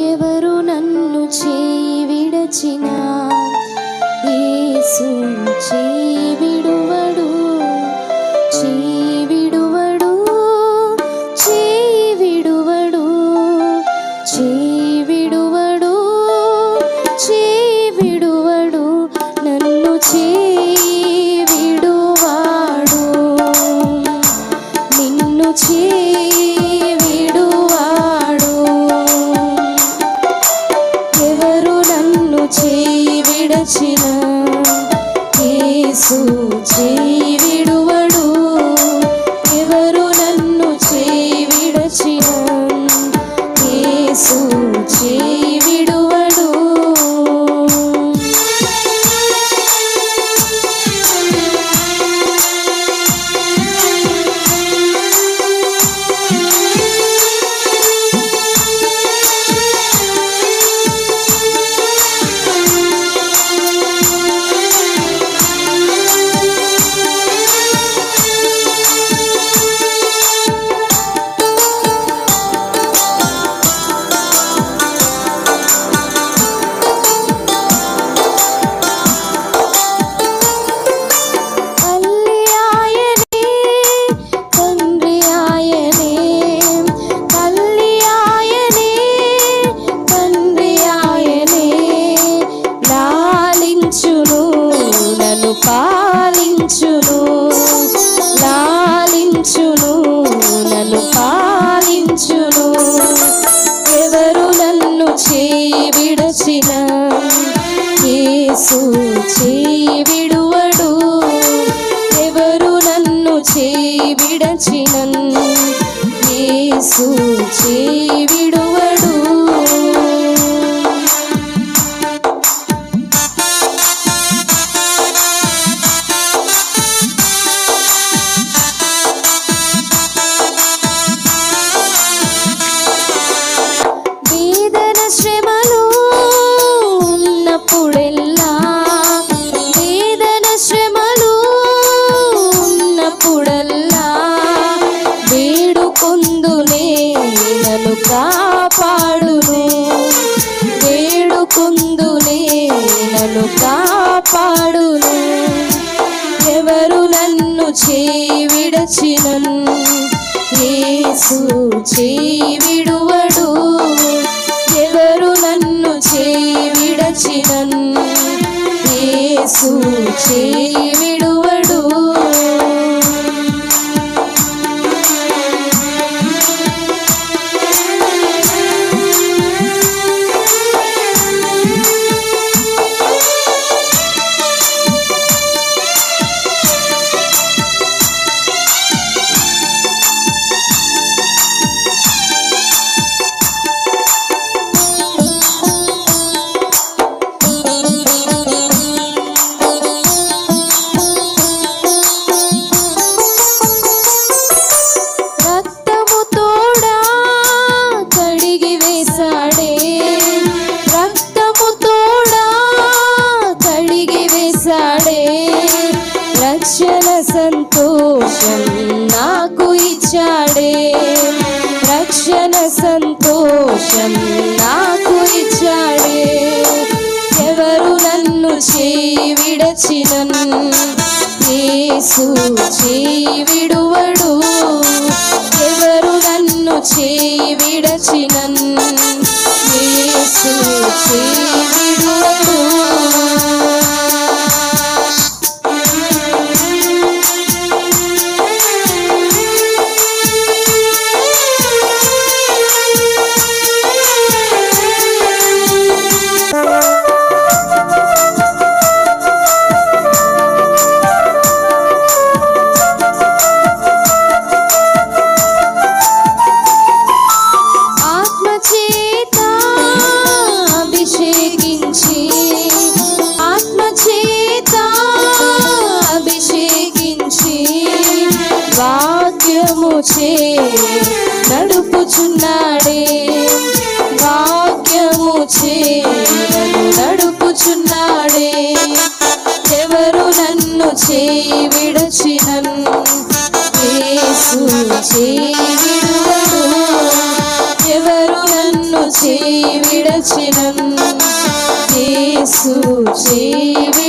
ఎవరు నన్ను చేయి విడచిన యేసు చేయి విడువడు చేయి విడువడు చేయి విడువడు చేయి విడువడు చేయి విడువడు నన్ను చేయి విడువాడు నిన్ను చేయి విడువాడు ఎవరు నన్ను చేయి విడచిన యేసు చేయి విడువడు ఎవరు నన్ను చేయి విడచిన యేసు చేయి విడువడు తల్లి ఆయనే తండ్రి ఆయనే తల్లి ఆయనే తండ్రి ఆయనే లాలించును నన్ను పాలించును లాలించును నన్ను పాలించును ఎవరు నన్ను చేయి విడచిన యేసు చేయి విడువడు ఎవరు నన్ను చేయి విడచిన యేసు చేయి విడువడు వేదన శ్రమలు ఉన్నప్పుడెల్లా వేదన శ్రమలు ఉన్నప్పుడల్లా వేడుకొందునే నన్ను కాపాడును వేడుకొందునే నన్ను కాపాడును ఎవరు నన్ను చేయి విడచినన్ యేసు చేయి విడువడు ఎవరు నన్ను చేయి విడచినన్ యేసు చేయి విడువడు రక్తము తోడా కడిగి వేశాడే రక్తము తోడా కడిగి వేశాడే రక్షణ సంతోషం నాకు ఇచ్చాడే రక్షణ సంతోషం నాకు ఇచ్చాడే ఎవరు నన్ను చేయి విడచినన్ యేసు చేయి విడువడు ఎవరు నన్ను చేయి విడచినన్ యేసు చేయి విడువడు ఆత్మచేత అభిషేకించి ఆత్మచేత అభిషేకించి వాక్యము చే నడుపుచున్నాడే వాక్యము చే నన్ను నడుపుచున్నాడే ఎవరు నన్ను చేయి విడచినన్ యేసు చేయి విడువడు ఎవరు నన్ను చేయి విడచినన్ యేసు చేయి